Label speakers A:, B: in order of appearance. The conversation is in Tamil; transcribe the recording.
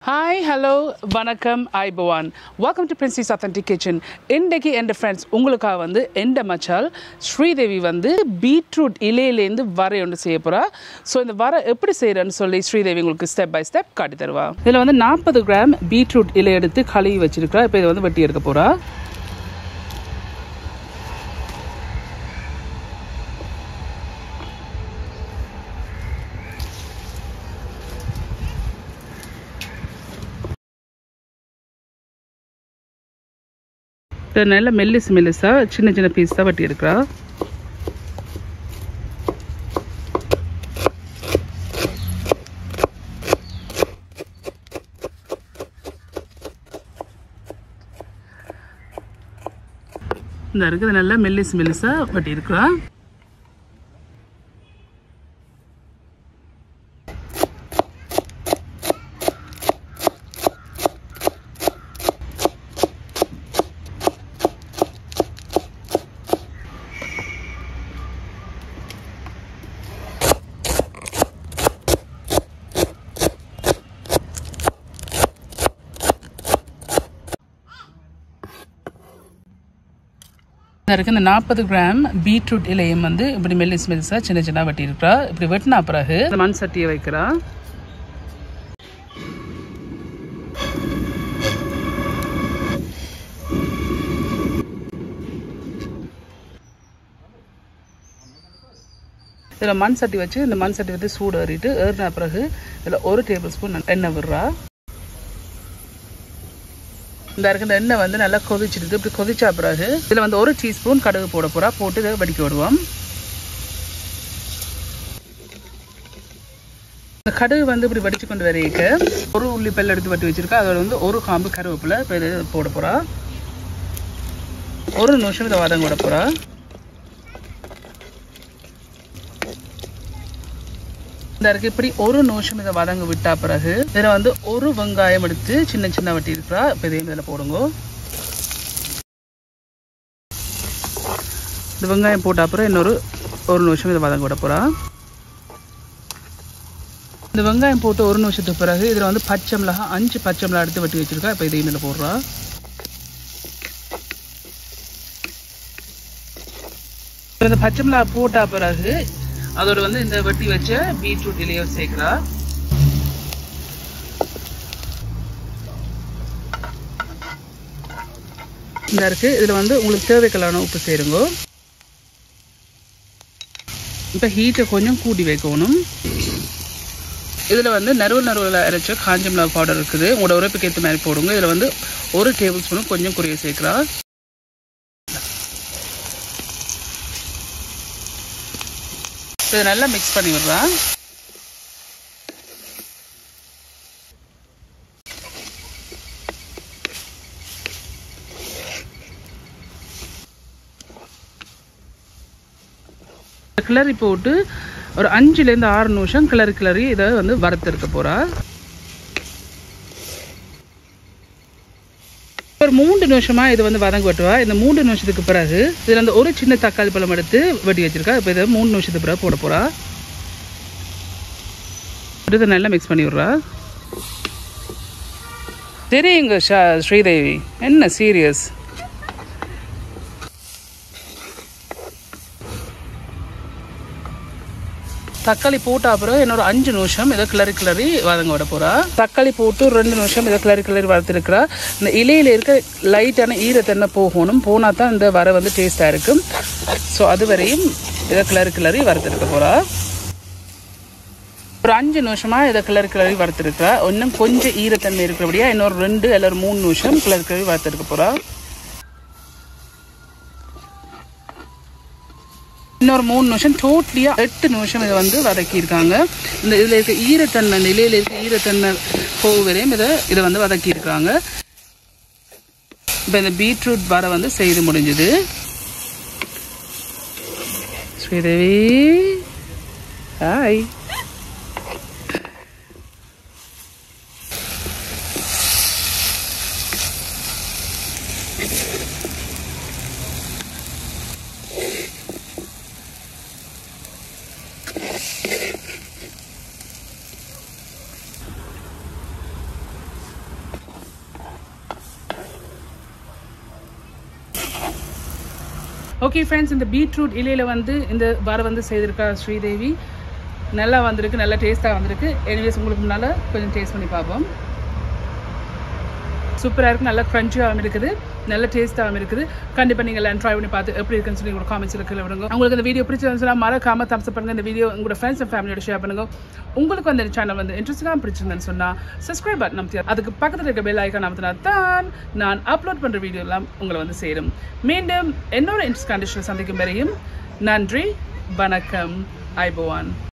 A: ஹாய் ஹலோ வணக்கம் I Pavan welcome to princess authentic kitchen இன்றைக்கு என் ஃப்ரெண்ட்ஸ் உங்களுக்காக வந்து எந்த மச்சால் ஸ்ரீதேவி வந்து பீட்ரூட் இலையிலேருந்து வரை ஒன்று செய்ய போகிறா ஸோ இந்த வர எப்படி செய்கிறேன்னு சொல்லி ஸ்ரீதேவி உங்களுக்கு ஸ்டெப் பை ஸ்டெப் காட்டி தருவா இதில் வந்து நாற்பது கிராம் பீட்ரூட் இலை எடுத்து கழுவி வச்சிருக்கிறா இப்போ இதை வந்து வெட்டி எடுக்க போகிறா இதை நல்ல மெல்லிஸ் மெல்லிஸாக சின்ன சின்ன பீஸ் தான் வெட்டி எடுக்கிறா இந்த இருக்குது நல்லா மெல்லிஸ் மெல்லிஸாக வெட்டி இருக்கிறா இருக்கு இந்த நாற்பது கிராம் பீட்ரூட் இலையும் வந்து இப்படி மெல்லிஸ் மெல்லிஸாக சின்ன சின்ன வெட்டி இருக்கிறா இப்படி வெட்டினா பிறகு இந்த மண் சட்டியை வைக்கிறா இதில் மண் சட்டி வச்சு இந்த மண் சட்டி வந்து சூடு ஏறிட்டு ஏறின பிறகு இதில் ஒரு டேபிள் ஸ்பூன் எண்ணெய் விடுறா இந்த இருக்க இந்த எண்ணெய் வந்து நல்லா கொதிச்சிருக்கு இப்படி கொதிச்சா பிறகு இதில் வந்து ஒரு டீஸ்பூன் கடுகு போட போகிறா போட்டு இதை வடிக்க விடுவோம் இந்த கடுகு வந்து இப்படி வடிச்சு கொண்டு வரைக்க ஒரு உள்ளி பல்ல எடுத்து வட்டி வச்சிருக்கா அதோட வந்து ஒரு காம்பு கருவேப்பிலை இப்போ இதை போட போகிறா ஒரு நிமிஷம் இதை வதங்க விட போகிறா இந்த இருக்கு இப்படி ஒரு நிமிஷம் இதை வதங்க விட்டா பிறகு இதில் வந்து ஒரு வெங்காயம் எடுத்து சின்ன சின்ன வட்டி இருக்கிறா இப்போ இதையும் இதில் போடுங்க இந்த வெங்காயம் போட்ட அப்புறம் இன்னொரு ஒரு நிமிஷம் இதை வதங்க விட போகிறா இந்த வெங்காயம் போட்டு ஒரு நிமிஷத்துக்கு பிறகு இதில் வந்து பச்சை மிளகா அஞ்சு பச்சை மிளகா எடுத்து வெட்டி வச்சிருக்கா இப்போ இதையும் இதில் போடுறா இந்த பச்சை மிளகா போட்ட பிறகு அதோட வந்து இந்த வெட்டி வச்ச பீட்ரூட் இலையோ சேர்க்கிறா இந்த இருக்கு இதுல வந்து உங்களுக்கு தேவைக்கலான உப்பு சேருங்க இப்போ ஹீட்டை கொஞ்சம் கூட்டி வைக்கணும் இதில் வந்து நறுவல் நறுவல் அரைச்ச காஞ்ச மிளகா பவுடர் இருக்குது உங்களோட உரைப்புக்கு ஏற்ற மாதிரி போடுங்க இதில் வந்து ஒரு டேபிள் ஸ்பூனும் கொஞ்சம் குறைய சேர்க்கிறா இதை நல்லா மிக்ஸ் பண்ணி விடுறேன் கிளறி போட்டு ஒரு அஞ்சுலேருந்து ஆறு நிமிஷம் கிளறி கிளறி இதை வந்து வறுத்தெடுக்க போகிறா ஒரு மூன்று நிமிஷமா இது வந்து வதங்க வெட்டுவா இந்த மூன்று நிமிஷத்துக்கு பிறகு இதுல வந்து ஒரு சின்ன தக்காளி பழம் எடுத்து வெட்டி வச்சிருக்கா இப்போ இதை மூணு நிமிஷத்துக்கு பிறகு போட போறா இதை நல்லா மிக்ஸ் பண்ணி விடுறா தெரியுங்க ஷா ஸ்ரீதேவி என்ன சீரியஸ் தக்காளி போட்ட அப்புறம் இன்னொரு அஞ்சு நிமிஷம் இதை கிளறி கிளறி வதங்க விட போறா தக்காளி போட்டு ரெண்டு நிமிஷம் இதை கிளறி கிளறி வறுத்துருக்கிறா இந்த இலையில இருக்க லைட்டான ஈரத்தன்மை போகணும் போனா தான் இந்த வர வந்து டேஸ்டா இருக்கும் ஸோ அது வரையும் இதை கிளறி கிளறி வறுத்துருக்க போறா ஒரு அஞ்சு நிமிஷமா இதை கிளறி கிளறி வறுத்துருக்கிறா இன்னும் கொஞ்சம் ஈரத்தன்மை இருக்கிறபடியா இன்னொரு ரெண்டு இல்லை ஒரு மூணு நிமிஷம் கிளறி கிளறி வறுத்துருக்க போறா இன்னொரு மூணு நிமிஷம் டோட்டலியாக எட்டு நிமிஷம் இதை வந்து வதக்கியிருக்காங்க இந்த இதில் இருக்க ஈரத்தன்மை இந்த இலையில இருக்க ஈரத்தன்மை போக வரையும் இதை இதை வந்து வதக்கியிருக்காங்க இப்போ இந்த பீட்ரூட் வர வந்து செய்து முடிஞ்சுது ஸ்ரீதேவி ஹாய் ஓகே ஃப்ரெண்ட்ஸ் இந்த பீட்ரூட் இலையில வந்து இந்த வர வந்து செய்திருக்கா ஸ்ரீதேவி நல்லா வந்திருக்கு நல்லா டேஸ்ட்டாக வந்திருக்கு எனிவேஸ் உங்களுக்கு முன்னால் கொஞ்சம் டேஸ்ட் பண்ணி பார்ப்போம் சூப்பராக இருக்குது நல்லா க்ரன்ச்சியாகவும் இருக்குது நல்ல டேஸ்ட்டாகவும் இருக்குது கண்டிப்பாக நீங்கள் எல்லாம் ட்ரை பண்ணி பார்த்து எப்படி இருக்குன்னு சொல்லி உங்களோட காமெண்ட்ஸ் கீழே விடுங்க உங்களுக்கு இந்த வீடியோ பிடிச்சிருந்துச்சுன்னா மறக்காம தம்ஸ் பண்ணுங்க இந்த வீடியோ உங்களோட ஃப்ரெண்ட்ஸ் அண்ட் ஃபேமிலியோட ஷேர் பண்ணுங்க உங்களுக்கு அந்த சேனல் வந்து இன்ட்ரெஸ்டாக பிடிச்சிருந்தேன்னு சொன்னால் சப்ஸ்கிரைப் பட்டன் அமைத்தி அதுக்கு பக்கத்தில் இருக்க பெல் ஐக்கான் அமைத்தினா தான் நான் அப்லோட் பண்ணுற வீடியோ எல்லாம் உங்களை வந்து சேரும் மீண்டும் என்னோட இன்ட்ரெஸ்ட் கண்டிஷனை சந்திக்கும் வரையும் நன்றி வணக்கம் ஐபோவான்